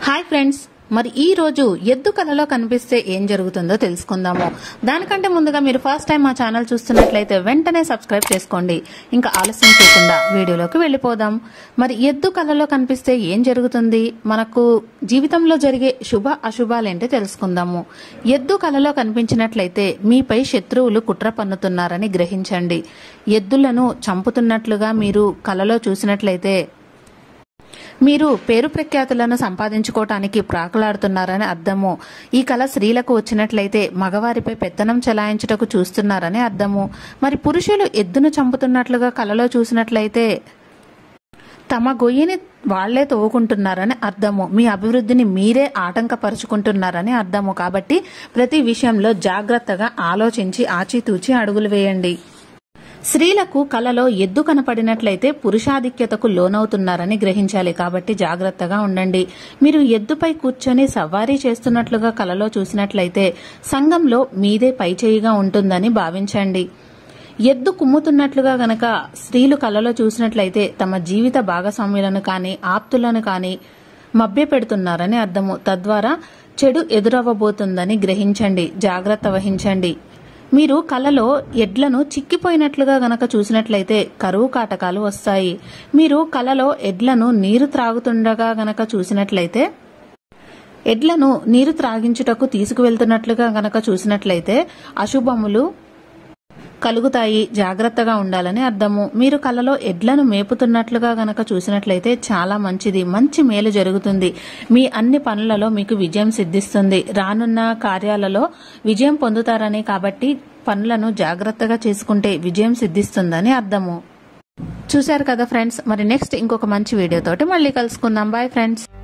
hi friends మరి ఈ రోజు ఎద్దు కళలో కనిపిస్తే ఏం జరుగుతుందో తెలుసుకుందాము దానికంటే ముందుగా మీరు ఫస్ట్ టైం మా ఛానల్ చూస్తున్నట్లయితే వెంటనే సబ్స్క్రైబ్ చేసుకోండి ఇంకా ఆలస్యం చేయకుండా వీడియోలోకి వెళ్ళిపోదాం మరి ఎద్దు కళలో కనిపిస్తే ఏం జరుగుతుంది మనకు జీవితంలో జరిగే శుభ అశుభాలేంటో తెలుసుకుందాము ఎద్దు కళలో కనిపించినట్లయితే మీపై శత్రువులు కుట్ర పన్నుతున్నారని గ్రహించండి ఎద్దులను చంపుతున్నట్లుగా మీరు కళలో చూసినట్లయితే మీరు పేరు ప్రఖ్యాతులను సంపాదించుకోవటానికి ప్రాకులాడుతున్నారని అర్థము ఈ కళ స్త్రీలకు వచ్చినట్లయితే మగవారిపై పెత్తనం చెలాయించుటకు చూస్తున్నారని అర్థము మరి పురుషులు ఎద్దును చంపుతున్నట్లుగా కళలో చూసినట్లయితే తమ గొయ్యిని వాళ్లే తవ్వుకుంటున్నారని అర్థము మీ అభివృద్ధిని మీరే ఆటంకపరుచుకుంటున్నారని అర్థము కాబట్టి ప్రతి విషయంలో జాగ్రత్తగా ఆలోచించి ఆచితూచి అడుగులు వేయండి స్త్రీలకు కలలో ఎద్దు కనపడినట్లయితే పురుషాధిక్యతకు లోనవుతున్నారని గ్రహించాలి కాబట్టి జాగ్రత్తగా ఉండండి మీరు ఎద్దుపై కూర్చొని సవారీ చేస్తున్నట్లుగా కలలో చూసినట్లయితే సంఘంలో మీదే పైచేయిగా ఉంటుందని భావించండి ఎద్దు కుమ్ముతున్నట్లుగా గనక స్త్రీలు కలలో చూసినట్లయితే తమ జీవిత భాగస్వామ్యులను కానీ ఆప్తులను కానీ మభ్య పెడుతున్నారని అర్థము తద్వారా చెడు ఎదురవ్వబోతుందని గ్రహించండి జాగ్రత్త వహించండి మీరు కలలో ఎడ్లను చిక్కిపోయినట్లుగా గనక చూసినట్లయితే కరువు కాటకాలు వస్తాయి మీరు కలలో ఎడ్లను నీరు త్రాగుతుండగా గనక చూసినట్లయితే ఎడ్లను నీరు త్రాగించుటకు తీసుకువెళ్తున్నట్లుగా గనక చూసినట్లయితే అశుభములు కలుగుతాయి జాగ్రత్తగా ఉండాలని అర్థము మీరు కలలో ఎడ్లను మేపుతున్నట్లుగా గనక చూసినట్లయితే చాలా మంచిది మంచి మేలు జరుగుతుంది మీ అన్ని పనులలో మీకు విజయం సిద్ధిస్తుంది రానున్న కార్యాలలో విజయం పొందుతారని కాబట్టి పనులను జాగ్రత్తగా చేసుకుంటే విజయం సిద్ధిస్తుందని అర్థము చూశారు కదా ఫ్రెండ్స్ మరి నెక్స్ట్ ఇంకొక మంచి వీడియోతోటి మళ్ళీ కలుసుకుందాం బాయ్ ఫ్రెండ్స్